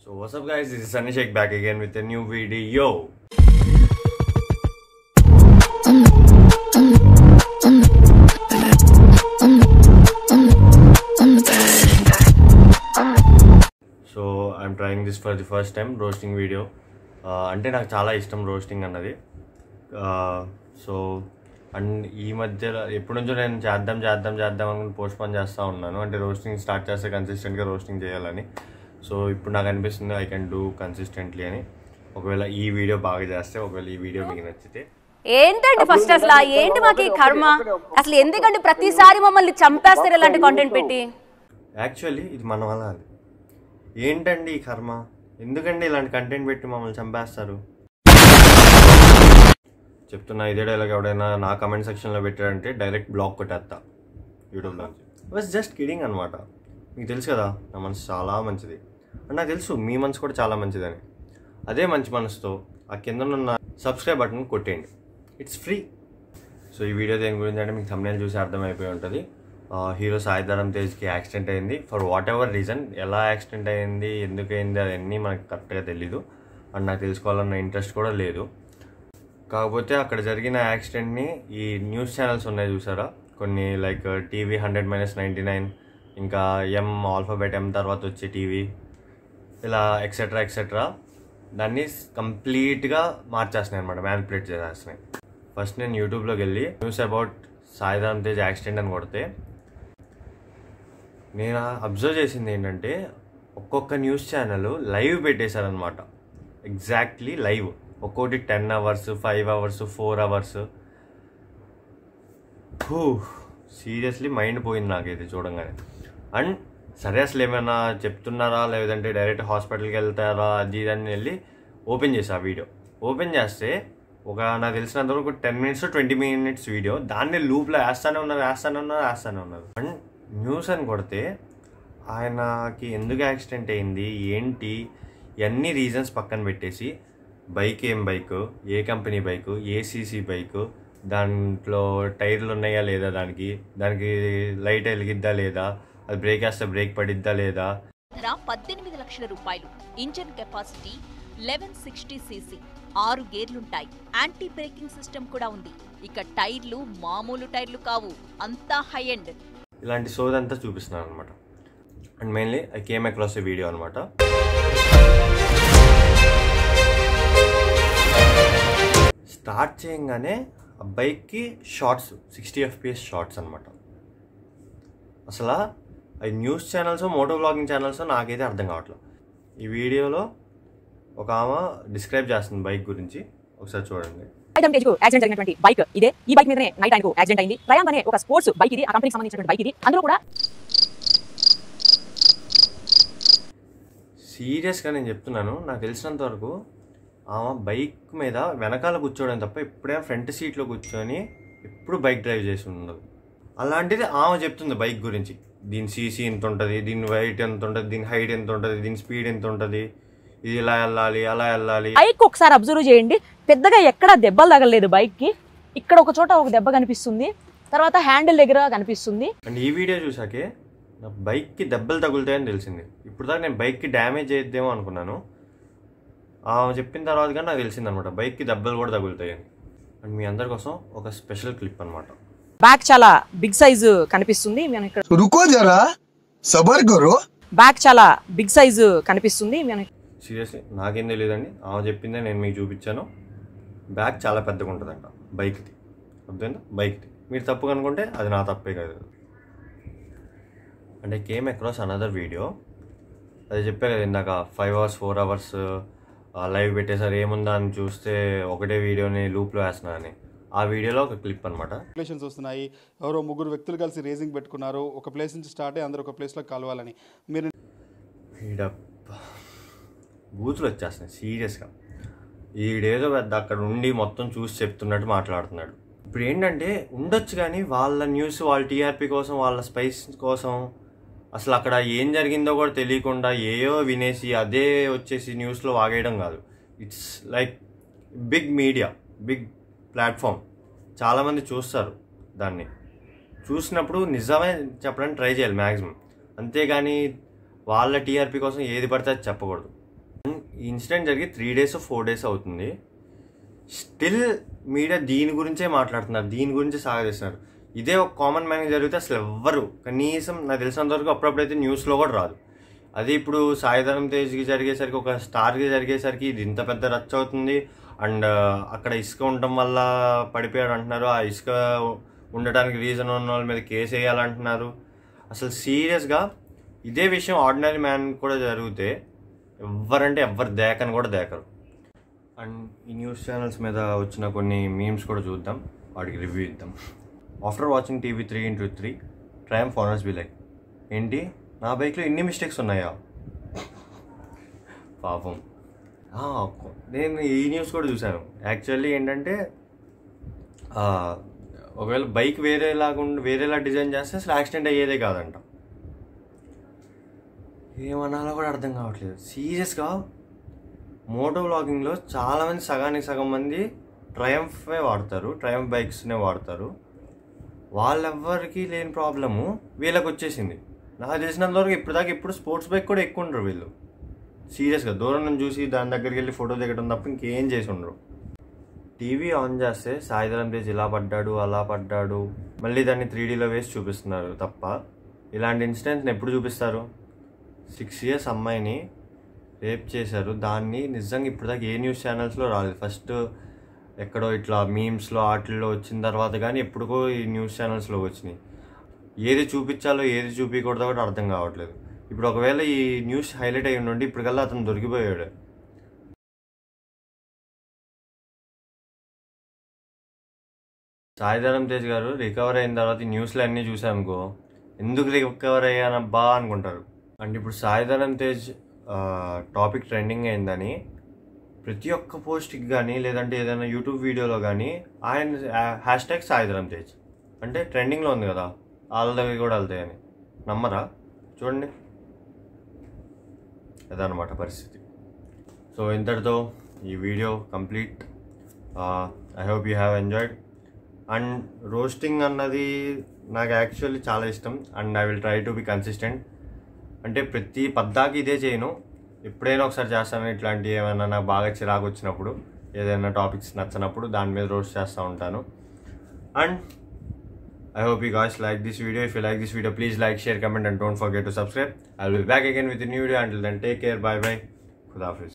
So what's up guys, this is Sunny Shake back again with a new video. So I'm trying this for the first time roasting video అంటే నాకు చాలా ఇష్టం roasting అన్నది so and ఈ మధ్యలో ఎప్పటి నుంచో నేను చేద్దాం చేద్దాం చేద్దాం అనుకుని పోస్ట్ పోన్ చేస్తూ ఉన్నాను అంటే రోస్టింగ్ స్టార్ట్ చేస్తే కన్సిస్టెంట్గా రోస్టింగ్ చేయాలని సో ఇప్పుడు నాకు అనిపిస్తుంది ఐ కెన్ డూ కన్సిస్టెంట్లీ అని ఒకవేళ ఈ వీడియో బాగా చేస్తే ఒకవేళ ఈ వీడియో మీకు నచ్చితే ఏంటండి ఫస్ట్ అసలు ఏంటి మాకు ఈ కర్మ అసలు ఎందుకంటే ప్రతిసారి మమ్మల్ని చంపేస్తారు ఇలాంటి కంటెంట్ పెట్టి యాక్చువల్లీ ఇది మన వల్ల అది ఏంటండి ఈ కర్మ ఎందుకండి ఇలాంటి కంటెంట్ పెట్టి మమ్మల్ని చంపేస్తారు చెప్తున్నా ఇదే డైలాగ్ ఎవడైనా నా కమెంట్ సెక్షన్లో పెట్టాడంటే డైరెక్ట్ బ్లాక్ కొట్టేస్తా యూట్యూబ్లో వాజ్ జస్ట్ కిడింగ్ అనమాట మీకు తెలుసు కదా నా మనసు చాలా మంచిది అండ్ నాకు తెలుసు మీ మనసు కూడా చాలా మంచిదని అదే మంచి మనసుతో ఆ కింద ఉన్న సబ్స్క్రైబ్ బటన్ కొట్టేయండి ఇట్స్ ఫ్రీ సో ఈ వీడియో దేని గురించి అంటే మీకు thumbnail చూసి అర్థమైపోయి ఉంటుంది హీరో సాయిధరం తేజ్కి యాక్సిడెంట్ అయింది ఫర్ వాట్ ఎవర్ రీజన్ ఎలా యాక్సిడెంట్ అయింది ఎందుకు అయింది అవన్నీ మనకు కరెక్ట్గా తెలీదు అండ్ నాకు తెలుసుకోవాలన్న ఇంట్రెస్ట్ కూడా లేదు కాకపోతే అక్కడ జరిగిన యాక్సిడెంట్ని ఈ న్యూస్ ఛానల్స్ ఉన్నాయి చూసారా కొన్ని like TV hundred minus ninety nine ఇంకా ఎం ఆల్ఫాబెట్ ఎం తర్వాత వచ్చే టీవీ ఇలా ఎక్సెట్రా ఎక్సెట్రా దాన్ని కంప్లీట్గా మార్చేస్తున్నాయి అనమాట మ్యానిపులేట్ చేసేస్తున్నాయి ఫస్ట్ నేను యూట్యూబ్లోకి వెళ్ళి news about Sairam Tej accident అని కొడితే నేను అబ్జర్వ్ చేసింది ఏంటంటే ఒక్కొక్క న్యూస్ ఛానల్ లైవ్ పెట్టేశారనమాట ఎగ్జాక్ట్లీ లైవ్ ఒక్కోటి ten hours five hours four hours seriously mind పోయింది నాకైతే చూడంగానే అండ్ సరే అసలు ఏమైనా చెప్తున్నారా లేదంటే డైరెక్ట్ హాస్పిటల్కి వెళ్తారా అది ఇది అని వెళ్ళి ఓపెన్ చేసా వీడియో ఓపెన్ చేస్తే ఒక నాకు తెలిసినంత వరకు ten minutes twenty minutes video దాన్ని లూప్లో వేస్తానే ఉన్నారు వేస్తానే ఉన్నారు వేస్తానే ఉన్నారు అండ్ న్యూస్ అని కొడితే ఆయనకి ఎందుకు యాక్సిడెంట్ అయింది ఏంటి ఇవన్నీ రీజన్స్ పక్కన పెట్టేసి బైక్ ఏం బైక్ ఏ కంపెనీ బైక్ ఏ సీసీ బైక్ దాంట్లో టైర్లు ఉన్నాయా లేదా దానికి దానికి లైట్ వెలిగిద్దా లేదా అది బ్రేక్ వేస్తే బ్రేక్ పడిద్దా లేదా ధర పద్దెనిమిది లక్షల రూపాయలు engine capacity eleven sixty CC ఆరు గేర్లుంటాయి యాంటీ బ్రేకింగ్ సిస్టమ్ కూడా ఉంది ఇక టైర్లు మామూలు టైర్లు కావు అంతా హై ఎండ్ ఇలాంటి సోదంతా చూపిస్తున్నాను అనమాట and mainly I came across a video అనమాట స్టార్ట్ చేయంగానే ఆ బైక్కి షార్ట్స్ సిక్స్టీ ఎఫ్పిఎస్ షార్ట్స్ అనమాట అసలు అవి news channels moto vlogging channels నాకైతే అర్థం కావట్లేదు ఈ వీడియోలో ఒక ఆమె డిస్క్రైబ్ చేస్తుంది బైక్ గురించి ఒకసారి చూడండి ఐటమ్ తేజ్కు యాక్సిడెంట్ జరిగినటువంటి బైక్ ఇదే ఈ బైక్ మీదనే నైట్ ఆయనకు యాక్సిడెంట్ అయింది ప్రయాంక్ అనే ఒక స్పోర్ట్స్ బైక్ ఇది ఆ కంపెనీకి సంబంధించినటువంటి బైక్ ఇది అందులో కూడా సీరియస్గా నేను చెప్తున్నాను నాకు తెలిసినంత వరకు ఆమె బైక్ మీద వెనకాల కూర్చోవడం తప్ప ఎప్పుడైనా ఫ్రంట్ సీట్లో కూర్చొని ఎప్పుడు బైక్ డ్రైవ్ చేసి ఉండదు అలాంటిది ఆమె చెప్తుంది బైక్ గురించి దీని సీసీ ఎంత ఉంటుంది దీని వెయిట్ ఎంత ఉంటుంది దీని హైట్ ఎంత ఉంటుంది దీని స్పీడ్ ఎంత ఉంటుంది ఇది ఇలా వెళ్ళాలి అలా వెళ్ళాలి బైక్ ఒకసారి అబ్జర్వ్ చేయండి పెద్దగా ఎక్కడ దెబ్బలు తగలలేదు బైక్ కి ఇక్కడ ఒక చోట ఒక దెబ్బ కనిపిస్తుంది తర్వాత హ్యాండిల్ దగ్గర కనిపిస్తుంది అండ్ ఈ వీడియో చూసాకే నా బైక్కి దెబ్బలు తగులుతాయని తెలిసింది ఇప్పుడు దాకా నేను బైక్కి డ్యామేజ్ అయ్యిద్దేమో అనుకున్నాను ఆమె చెప్పిన తర్వాత కానీ నాకు తెలిసింది అనమాట బైక్కి దెబ్బలు కూడా తగులుతాయని అండ్ మీ అందరి కోసం ఒక స్పెషల్ క్లిప్ అనమాట బ్యాక్ చాలా బిగ్ సైజు కనిపిస్తుంది మనం ఇక్కడ रुको जरा सबर करो బ్యాక్ చాలా బిగ్ సైజు కనిపిస్తుంది మనం సీరియస్లీ నాకేం తెలియదండి ఆమె చెప్పిందే నేను మీకు చూపించాను బ్యాగ్ చాలా పెద్దగా ఉంటుందంట బైక్ది అర్థమైందా బైక్ది మీరు తప్పు కనుకుంటే అది నా తప్పే కాదు అంటే కేమ్ అక్రాస్ అనదర్ వీడియో అది చెప్పే కదా ఇందాక five hours four hours live పెట్టేసారు ఏముందా అని చూస్తే ఒకటే వీడియోని లూప్లో వేస్తున్నా అని ఆ వీడియోలో ఒక క్లిప్ అనమాట రిలేషన్స్ వస్తున్నాయి ఎవరో ముగ్గురు వ్యక్తులు కలిసి రేసింగ్ పెట్టుకున్నారు ఒక ప్లేస్ నుంచి స్టార్ట్ అయ్యి అందరూ ఒక ప్లేస్లో కలవాలని మీరు వీడప్ప బూతులు వచ్చేస్తున్నాయి సీరియస్గా ఈడేదో పెద్ద అక్కడ ఉండి మొత్తం చూసి చెప్తున్నట్టు మాట్లాడుతున్నాడు ఇప్పుడు ఏంటంటే ఉండొచ్చు కానీ వాళ్ళ న్యూస్ వాళ్ళ టీఆర్పీ కోసం వాళ్ళ స్పైస్ కోసం అసలు అక్కడ ఏం జరిగిందో కూడా తెలియకుండా ఏయో వినేసి అదే వచ్చేసి న్యూస్లో వాగేయడం కాదు it's like big media big platform చాలామంది చూస్తారు దాన్ని చూసినప్పుడు నిజమే చెప్పడానికి ట్రై చేయాలి మ్యాక్సిమం అంతేగాని వాళ్ళ టీఆర్పీ కోసం ఏది పడితే అది చెప్పకూడదు ఈ ఇన్సిడెంట్ జరిగి త్రీ డేస్ ఫోర్ డేస్ అవుతుంది స్టిల్ మీడియా దీని గురించే మాట్లాడుతున్నారు దీని గురించి సాగదీస్తున్నారు ఇదే ఒక కామన్ మ్యాన్ జరిగితే అసలు ఎవ్వరు కనీసం నాకు తెలిసినంత వరకు అప్పుడప్పుడైతే న్యూస్లో కూడా రాదు అది ఇప్పుడు సాయిధరం తేజ్కి జరిగేసరికి ఒక స్టార్కి జరిగేసరికి ఇది ఇంత పెద్ద రచ్చ అవుతుంది అండ్ అక్కడ ఇసుక ఉండటం వల్ల పడిపోయాడు అంటున్నారు ఆ ఇసుక ఉండటానికి రీజన్ ఉన్న వాళ్ళ మీద కేసు వేయాలంటున్నారు అసలు సీరియస్గా ఇదే విషయం ఆర్డినరీ మ్యాన్ కూడా జరిగితే ఎవ్వరంటే ఎవ్వరు దేకని కూడా దేకరు అండ్ ఈ న్యూస్ ఛానల్స్ మీద వచ్చిన కొన్ని మీమ్స్ కూడా చూద్దాం వాటికి రివ్యూ ఇద్దాం after watching TV three into three triumph foreigners be like ఏంటి నా బైక్లో ఇన్ని మిస్టేక్స్ ఉన్నాయా పాపం ఆ, నేను ఈ న్యూస్ కూడా చూశాను యాక్చువల్లీ ఏంటంటే ఆ, ఒకవేళ బైక్ వేరేలాగా ఉండి వేరేలా డిజైన్ చేస్తే అసలు యాక్సిడెంట్ అయ్యేదే కాదంట ఏమనాలో కూడా అర్థం కావట్లేదు సీరియస్గా మోటో వ్లాగింగ్లో చాలామంది సగానికి సగం మంది ట్రయంఫే వాడతారు ట్రయంఫ్ బైక్స్నే వాడతారు వాళ్ళెవ్వరికి లేని ప్రాబ్లము వీళ్ళకి వచ్చేసింది నాకు తెలిసినంత వరకు ఇప్పటిదాకా ఇప్పుడు స్పోర్ట్స్ బైక్ కూడా ఎక్కువ ఉండరు వీళ్ళు సీరియస్గా దూరం నుంచి చూసి దాని దగ్గరికి వెళ్ళి ఫోటో దిగడం తప్ప ఇంకేం చేసి ఉండరు టీవీ ఆన్ చేస్తే సాయిధరం తేజ్ ఇలా పడ్డాడు అలా పడ్డాడు మళ్ళీ దాన్ని త్రీ డీలో వేసి చూపిస్తున్నారు తప్ప ఇలాంటి ఇన్సిడెంట్స్ని ఎప్పుడు చూపిస్తారు సిక్స్ ఇయర్స్ అమ్మాయిని రేప్ చేశారు దాన్ని నిజంగా ఇప్పటిదాకా ఏ న్యూస్ ఛానల్స్లో రాలేదు ఫస్ట్ ఎక్కడో ఇట్లా మీమ్స్లో వాటిల్లో వచ్చిన తర్వాత కానీ ఎప్పుడుకో ఈ న్యూస్ ఛానల్స్లో వచ్చినాయి ఏది చూపించాలో ఏది చూపించకూడదో కూడా అర్థం కావట్లేదు ఇప్పుడు ఒకవేళ ఈ న్యూస్ హైలైట్ అయ్యి ఉండి ఇప్పటికల్లా అతను దొరికిపోయాడు సాయిధరం తేజ్ గారు రికవర్ అయిన తర్వాత ఈ న్యూస్లో అన్నీ చూసామనుకో ఎందుకు రికవర్ అయ్యానబ్బా అనుకుంటారు అంటే ఇప్పుడు సాయిధరం తేజ్ టాపిక్ ట్రెండింగ్ అయిందని ప్రతి ఒక్క పోస్ట్కి కానీ లేదంటే ఏదైనా యూట్యూబ్ వీడియోలో కానీ ఆయన హ్యాష్ ట్యాగ్ సాయిధరం తేజ్ అంటే ట్రెండింగ్లో ఉంది కదా వాళ్ళ దగ్గర కూడా వెళ్తాయని నమ్మరా చూడండి అదనమాట పరిస్థితి సో ఇంతటితో ఈ video complete I hope you have enjoyed and roasting అన్నది నాకు యాక్చువల్లీ చాలా ఇష్టం and I will try to be consistent అంటే ప్రతి పద్దాకి ఇదే చేయను ఎప్పుడైనా ఒకసారి చేస్తాను ఇట్లాంటి ఏమైనా నాకు బాగా చిరాకు వచ్చినప్పుడు ఏదైనా టాపిక్స్ నచ్చినప్పుడు దాని మీద రోస్ట్ చేస్తూ ఉంటాను and I hope you guys like this video. If you like this video, please like, share, comment, and don't forget to subscribe. I'll be back again with a new video. Until then, take care. Bye bye. Khuda Hafiz.